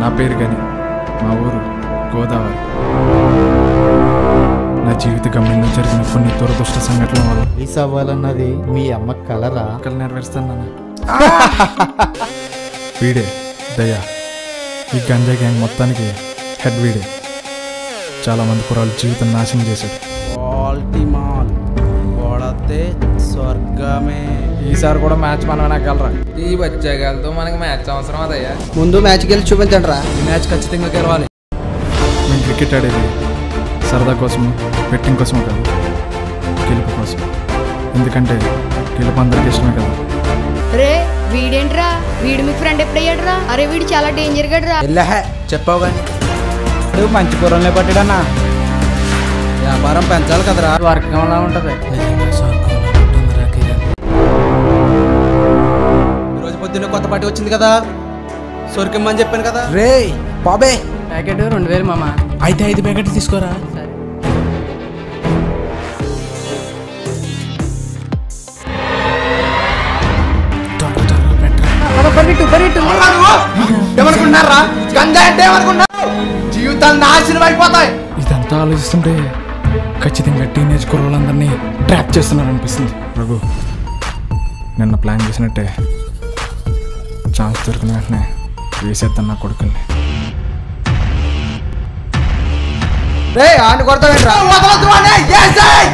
నా పేరు గని మా ఊరు గోదావరి నా జీవిత గమనంలో జరిగిన కొన్ని దురదృష్ట సంఘటనల వల్ల రిలీజ్ అవ్వాలన్నది మీ అమ్మ కలరా కళ్ళు నెరవేరుస్తాను నాన్న వీడే దయా ఈ గంజా గ్యాంగ్ మొత్తానికి హెడ్ వీడే చాలామంది కుర్రాళ్ళు జీవితం నాశనం చేశాడు క్వాలిటీ మాల్ కొడితే స్వర్గమే ఈసారి కూడా మ్యాచ్ మనం వెనకాలరా ఈ బచ్చాగాలతో మనకి మ్యాచ్ అవసరం అదయ్యా ముందు మ్యాచ్కి వెళ్ళి చూపించండి రా ఈ మ్యాచ్ ఖచ్చితంగా గెలవాలి మేము క్రికెట్ ఆడేది సరదా కోసము బెట్టింగ్ కోసము కాదు గెలుపు కోసం ఎందుకంటే గెలుపు అందరికి ఇష్టమే కదా రే వీడేంట్రా వీడు మీ ఫ్రెండ్ ఎప్పుడయ్యాడ్రా అరే వీడు చాలా డేంజర్ గడ్రా వెళ్ళహే చెప్పావు కానీ నువ్వు మంచి పొరంలో పట్టాడన్నా వ్యాపారం పెంచాలి కదరా వర్గంలా ఉంటది ఈరోజు పొద్దున్నే కొత్త పార్టీ వచ్చింది కదా సొరికిమ్మని చెప్పాను కదా రే బాబే ప్యాకెట్ రెండు వేలు మామ అయితే ఐదు ప్యాకెట్లు తీసుకోరా ఏమనుకున్నారా గంజా అంటే ఏమనుకున్నారు జీవితాలు నాశనం అయిపోతాయి ఇదంతా ఆలోచిస్తుంటే ఖచ్చితంగా టీనేజ్ కుర్రోళ్ళందరినీ ట్రాప్ చేస్తున్నారు అనిపిస్తుంది రఘు నిన్న ప్లాన్ చేసినట్టే ఛాన్స్ దొరికిన వెంటనే వేసేద్దాం నా కొడుకుల్ని రే ఆని కొడతావేంట్రా వదలొద్దు వాడిని, ఏసేయ్!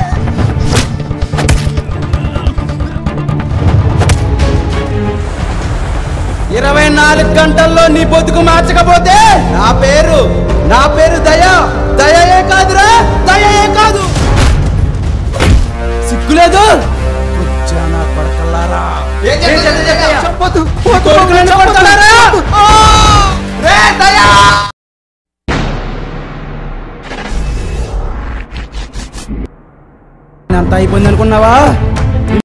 ఇరవై నాలుగు గంటల్లో నీ బతుకు మార్చకపోతే నా పేరు నా పేరు దయ దయయే కాదురా దయయే కాదు సిగ్గులేదు కొచ్చానా కొడకల్లారా చెప్పొద్దు. కొడుకులను కొడతారా? ఆ! రే దయా అంత అయిపోయింది అనుకున్నావా